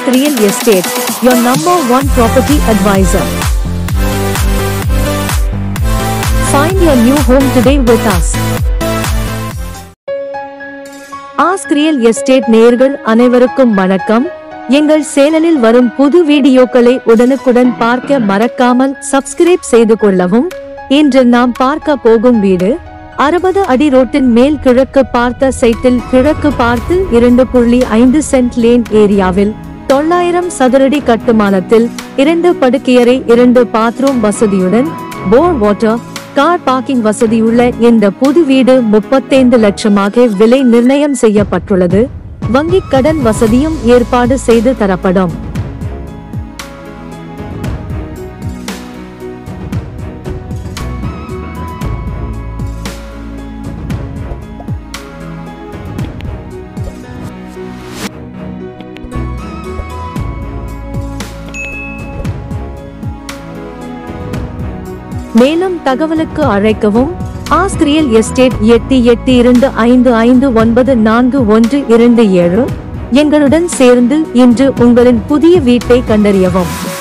Ask Real Estate, your number one property advisor. Find your new home today with us. Ask Real Estate நேயர்கள் அனைவருக்கும் வணக்கம் எங்கள் சேனலில் வரும் புது வீடியோக்களை உடனுக்குடன் பார்க்க மறக்காமல் சப்ஸ்கிரைப் செய்து கொள்ளவும் இன்று நாம் பார்க்க போகும் வீடு அறுபது அடி ரோட்டின் மேல் கிழக்கு பார்த்த சைட்டில் கிழக்கு பார்த்து இரண்டு புள்ளி ஐந்து சென்ட் லேன் ஏரியாவில் தொள்ளாயிரம் சதுரடி கட்டுமானத்தில் இரண்டு படுக்கையறை இரண்டு பாத்ரூம் வசதியுடன் போர் வாட்டர் கார் பார்க்கிங் வசதியுள்ள இந்த புது வீடு முப்பத்தைந்து லட்சமாக விலை நிர்ணயம் செய்யப்பட்டுள்ளது வங்கிக் கடன் வசதியும் ஏற்பாடு செய்து தரப்படும் மேலும் தகவலுக்கு அழைக்கவும் ஆஸ்க் ரியல் எஸ்டேட் எட்டு எட்டு இரண்டு ஐந்து ஐந்து ஒன்பது நான்கு ஒன்று இரண்டு ஏழு எங்களுடன் சேர்ந்து இன்று உங்களின் புதிய வீட்டை கண்டறியவும்